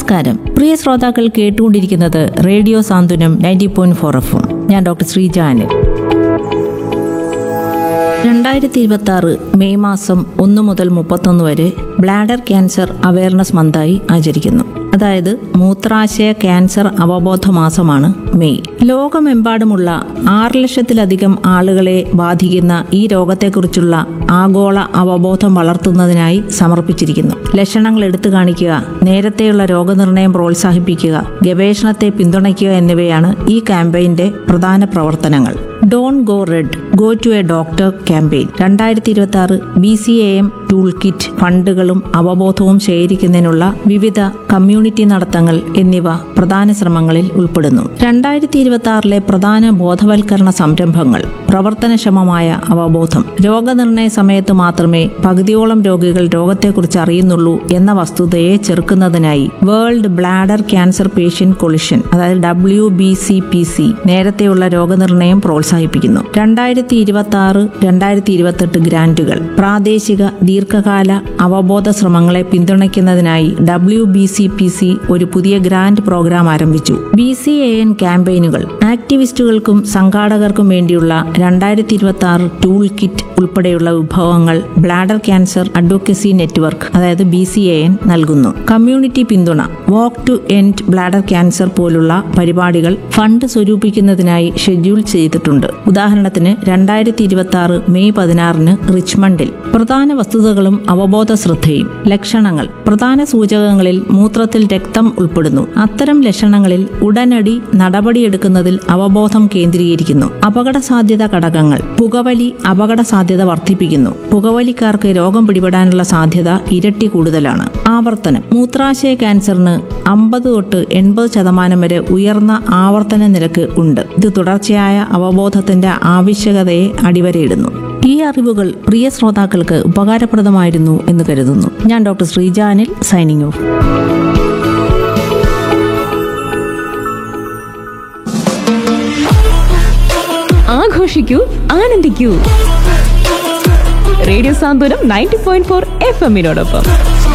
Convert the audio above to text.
നമസ്കാരം പ്രിയ ശ്രോതാക്കൾ കേട്ടുകൊണ്ടിരിക്കുന്നത് radio Santhwanam ninety point four F ഞാൻ ഡോക്ടർ ശ്രീജാനൻ രണ്ടായിരത്തി ഇരുപത്തി ആറ് മെയ് മാസം ഒന്ന് മുതൽ മുപ്പത്തൊന്ന് വരെ ബ്ലാഡർ ക്യാൻസർ അവയർനെസ് മന്തായി ആചരിക്കുന്നു അതായത് മൂത്രാശയ ക്യാൻസർ അവബോധ മാസമാണ് മെയ് ലോകമെമ്പാടുമുള്ള ആറ് ലക്ഷത്തിലധികം ആളുകളെ ബാധിക്കുന്ന ഈ രോഗത്തെക്കുറിച്ചുള്ള ആഗോള അവബോധം വളർത്തുന്നതിനായി സമർപ്പിച്ചിരിക്കുന്നു ലക്ഷണങ്ങൾ എടുത്തു കാണിക്കുക നേരത്തെയുള്ള രോഗനിർണയം പ്രോത്സാഹിപ്പിക്കുക ഗവേഷണത്തെ പിന്തുണയ്ക്കുക എന്നിവയാണ് ഈ ക്യാമ്പയിന്റെ പ്രധാന പ്രവർത്തനങ്ങൾ don't go red go to a doctor campaign രണ്ടായിരത്തി ഇരുപത്തി ആറ് B C A M tool kit ഫണ്ടുകളും അവബോധവും ശേഖരിക്കുന്നതിനുള്ള വിവിധ കമ്മ്യൂണിറ്റി നടത്തങ്ങൾ എന്നിവ പ്രധാന ശ്രമങ്ങളിൽ ഉൾപ്പെടുന്നു രണ്ടായിരത്തി ഇരുപത്തി ആറിലെ പ്രധാന ബോധവൽക്കരണ സംരംഭങ്ങൾ പ്രവർത്തനക്ഷമമായ അവബോധം രോഗനിർണയ സമയത്ത് മാത്രമേ പകുതിയോളം രോഗികൾ രോഗത്തെക്കുറിച്ച് അറിയുന്നുള്ളൂ എന്ന വസ്തുതയെ ചെറുക്കുന്നതിനായി world bladder cancer patient coalition അതായത് W B C P C നേരത്തെയുള്ള രോഗനിർണയം പ്രോത്സാഹിപ്പിക്കുന്നു രണ്ടായിരത്തി ഇരുപത്തി ആറ് രണ്ടായിരത്തി ഇരുപത്തെട്ട് ഗ്രാന്റുകൾ പ്രാദേശിക ദീർഘകാല അവബോധ ശ്രമങ്ങളെ പിന്തുണയ്ക്കുന്നതിനായി W B C P C ഒരു പുതിയ ഗ്രാന്റ് പ്രോഗ്രാം ആരംഭിച്ചു ബി സി എ എൻ ക്യാമ്പയിനുകൾ ആക്ടിവിസ്റ്റുകൾക്കും സംഘാടകർക്കും വേണ്ടിയുള്ള രണ്ടായിരത്തി ഇരുപത്തി ആറ് ടൂൾ കിറ്റ് ഉൾപ്പെടെയുള്ള വിഭവങ്ങൾ ബ്ലാഡർ ക്യാൻസർ അഡ്വക്കസി നെറ്റ്വർക്ക് അതായത് ബി സി എ എൻ നൽകുന്നു കമ്മ്യൂണിറ്റി പിന്തുണ walk to end bladder cancer പോലുള്ള പരിപാടികൾ ഫണ്ട് സ്വരൂപിക്കുന്നതിനായി ഷെഡ്യൂൾ ചെയ്തിട്ടുണ്ട് ഉദാഹരണത്തിന് രണ്ടായിരത്തി ഇരുപത്തി ആറ് മെയ് പതിനാറിന് റിച്ച്മണ്ടിൽ പ്രധാന വസ്തുതകളും അവബോധ ശ്രദ്ധയും ലക്ഷണങ്ങൾ പ്രധാന സൂചകങ്ങളിൽ മൂത്രത്തിൽ രക്തം ഉൾപ്പെടുന്നു അത്തരം ലക്ഷണങ്ങളിൽ ഉടനടി നടപടിയെടുക്കുന്നതിൽ അവബോധം കേന്ദ്രീകരിക്കുന്നു അപകട സാധ്യത ഘടകങ്ങൾ പുകവലി അപകട സാധ്യത വർദ്ധിപ്പിക്കുന്നു പുകവലിക്കാർക്ക് രോഗം പിടിപെടാനുള്ള സാധ്യത ഇരട്ടി കൂടുതലാണ് ആവർത്തനം മൂത്രാശയ ക്യാൻസറിന് അമ്പത് തൊട്ട് എൺപത് ശതമാനം വരെ ഉയർന്ന ആവർത്തന നിരക്ക് ഉണ്ട് ഇത് തുടർച്ചയായ അവബോധത്തിന്റെ ആവശ്യകതയെ അടിവരയിടുന്നു ഈ അറിവുകൾ പ്രിയ ശ്രോതാക്കൾക്ക് ഉപകാരപ്രദമായിരുന്നു എന്ന് കരുതുന്നു ഞാൻ ഡോക്ടർ ശ്രീജാനിൽ സൈനിങ് ഓഫ് ആഘോഷിക്കൂ ആനന്ദിക്കൂ radio Santhwanam ninety point four F എമ്മിനോടൊപ്പം